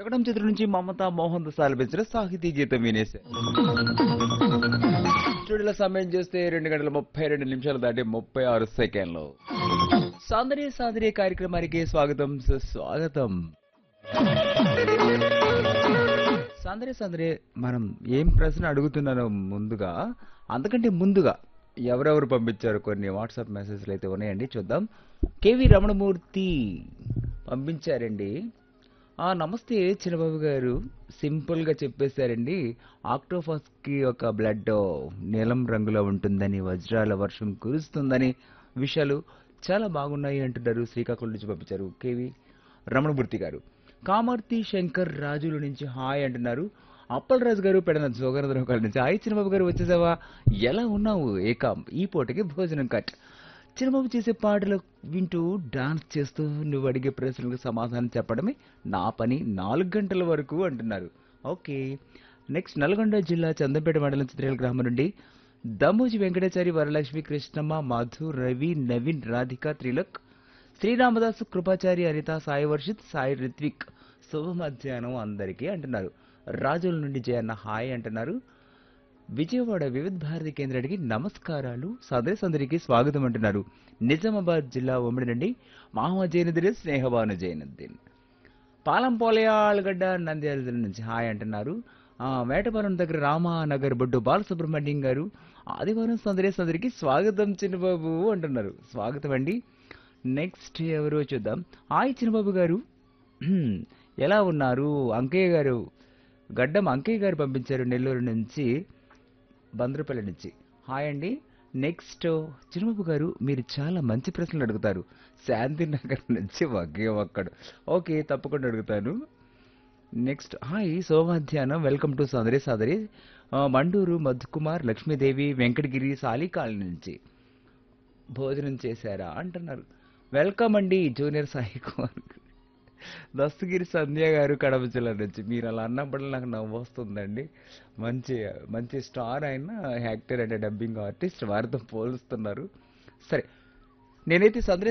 శకటం చిత్రం నుంచి మమతా మోహన్ సాలపించిన సాహితీ గీతం వినేశారు స్టూడియోలో సమయం చూస్తే రెండు గంటల ముప్పై రెండు నిమిషాలు దాటి ముప్పై ఆరు సెకండ్లు సాందర్య సాదరి కార్యక్రమానికి స్వాగతం సుస్వాగతం సందరే సందరే మనం ఏం ప్రశ్న అడుగుతున్నానో ముందుగా అంతకంటే ముందుగా ఎవరెవరు పంపించారు కొన్ని వాట్సాప్ మెసేజ్లు అయితే ఉన్నాయండి చూద్దాం కేవి రమణమూర్తి పంపించారండి ఆ నమస్తే చిన్నబాబు గారు సింపుల్గా చెప్పేశారండి ఆక్టోఫస్కి ఒక బ్లడ్ నీలం రంగులో ఉంటుందని వజ్రాల వర్షం కురుస్తుందని విషయాలు చాలా బాగున్నాయి అంటున్నారు శ్రీకాకుళం నుంచి పంపించారు కేవి రమణమూర్తి గారు కామర్తి శంకర్ రాజుల నుంచి హాయ్ అంటున్నారు అప్పలరాజు గారు పెడన జోగరధరం కాళ్ళ నుంచి హాయ్ చిన్నబాబు గారు వచ్చేసావా ఎలా ఉన్నావు ఏకాం ఈ పూటకి భోజనం కట్ చిన్నబాబు చేసే పాటలు వింటూ డాన్స్ చేస్తూ నువ్వు అడిగే ప్రశ్నలకు సమాధానం చెప్పడమే నా పని నాలుగు గంటల వరకు అంటున్నారు ఓకే నెక్స్ట్ నల్గొండ జిల్లా చందంపేట మండలం చిత్రేల గ్రామం నుండి దమోజి వెంకటాచారి వరలక్ష్మి కృష్ణమ్మ మధు రవి నవీన్ రాధిక త్రిలక్ శ్రీరామదాసు కృపాచారి అనిత సాయి వర్షిత్ సాయి రిత్విక్ శుభ మధ్యాహ్నం అందరికీ అంటున్నారు రాజుల నుండి జయన్న హాయ్ అంటున్నారు విజయవాడ వివిధ భారతి కేంద్రానికి నమస్కారాలు సదరి సందరికి స్వాగతం అంటున్నారు నిజామాబాద్ జిల్లా ఉమ్మడి నుండి మహమ్మద్ జైనుద్దీన్ స్నేహబాను జైనుద్దీన్ పాలంపోలయాలగడ్డ నంద్యాల జిల్లా నుంచి హాయ్ అంటున్నారు ఆ, వేటపాలెం దగ్గర రామానగర్ బొడ్డు బాలసుబ్రహ్మణ్యం గారు ఆదివారం సందరి సందరికి స్వాగతం చిన్నబాబు అంటున్నారు స్వాగతం అండి నెక్స్ట్ ఎవరు చూద్దాం హాయ్ చిన్నబాబు గారు హ్మ్, ఎలా ఉన్నారు అంకయ్య గారు గడ్డం అంకయ్య గారు పంపించారు నెల్లూరు నుంచి బంద్రపల్లి నుంచి హాయ్ అండి నెక్స్ట్ చిరుబాబు గారు మీరు చాలా మంచి ప్రశ్నలు అడుగుతారు శాంతినగర్ నుంచి ఒకే ఒక్కడు ఓకే తప్పకుండా అడుగుతాను నెక్స్ట్ హాయ్ సోమధ్యాహ్నం వెల్కమ్ టు సదరి సదరి ఆ, మండూరు మధుకుమార్ లక్ష్మీదేవి వెంకటగిరి సాలికాల నుంచి భోజనం చేశారా అంటున్నారు వెల్కమ్ అండి జూనియర్ సాయి కుమార్ దస్తగిరి సంధ్య గారు కడప జిల్లా నుంచి మీరు అలా అన్నప్పుడు నాకు నవ్వు వస్తుందండి మంచి మంచి స్టార్ అయిన యాక్టర్ అండ్ డబ్బింగ్ ఆర్టిస్ట్ వారితో పోలుస్తున్నారు సరే నేనైతే సందరి